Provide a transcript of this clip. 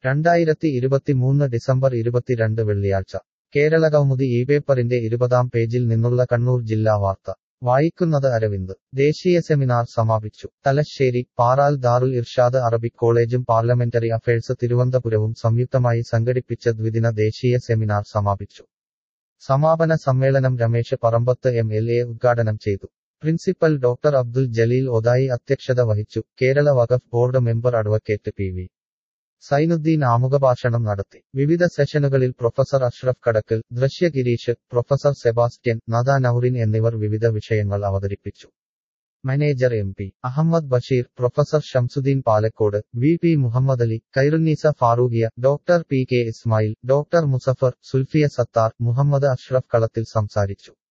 രണ്ടായിരത്തി ഇരുപത്തിമൂന്ന് ഡിസംബർ ഇരുപത്തിരണ്ട് വെള്ളിയാഴ്ച കേരളകൗമുദി ഈ പേപ്പറിന്റെ ഇരുപതാം പേജിൽ നിന്നുള്ള കണ്ണൂർ ജില്ലാ വാർത്ത വായിക്കുന്നത് അരവിന്ദ് ദേശീയ സെമിനാർ സമാപിച്ചു തലശ്ശേരി പാറാൽ ദാറുൽ ഇർഷാദ് അറബിക് കോളേജും പാർലമെന്ററി അഫയേഴ്സ് തിരുവനന്തപുരവും സംയുക്തമായി സംഘടിപ്പിച്ച ദ്വിദിന ദേശീയ സെമിനാർ സമാപിച്ചു സമാപന സമ്മേളനം Ramesh Parambath M L A ഉദ്ഘാടനം ചെയ്തു പ്രിൻസിപ്പൽ ഡോക്ടർ അബ്ദുൽ ജലീൽ ഒതായി അധ്യക്ഷത വഹിച്ചു Kerala Waqf board member advocate P V Zainuddin ആമുഖഭാഷണം നടത്തി വിവിധ സെഷനുകളിൽ പ്രൊഫസർ അഷ്റഫ് കടക്കൽ ദൃശ്യ ഗിരീഷ് പ്രൊഫസർ സെബാസ്റ്റ്യൻ നദ നൌറിൻ എന്നിവർ വിവിധ വിഷയങ്ങൾ അവതരിപ്പിച്ചു manager M P Ahmed Basheer professor Shamsuddin Palakkode V P Muhammad Ali Khairunnisa Farookhia doctor P K Ismail doctor Muzaffar Sulfiya Sathar Muhammad Ashraf Kalathil സംസാരിച്ചു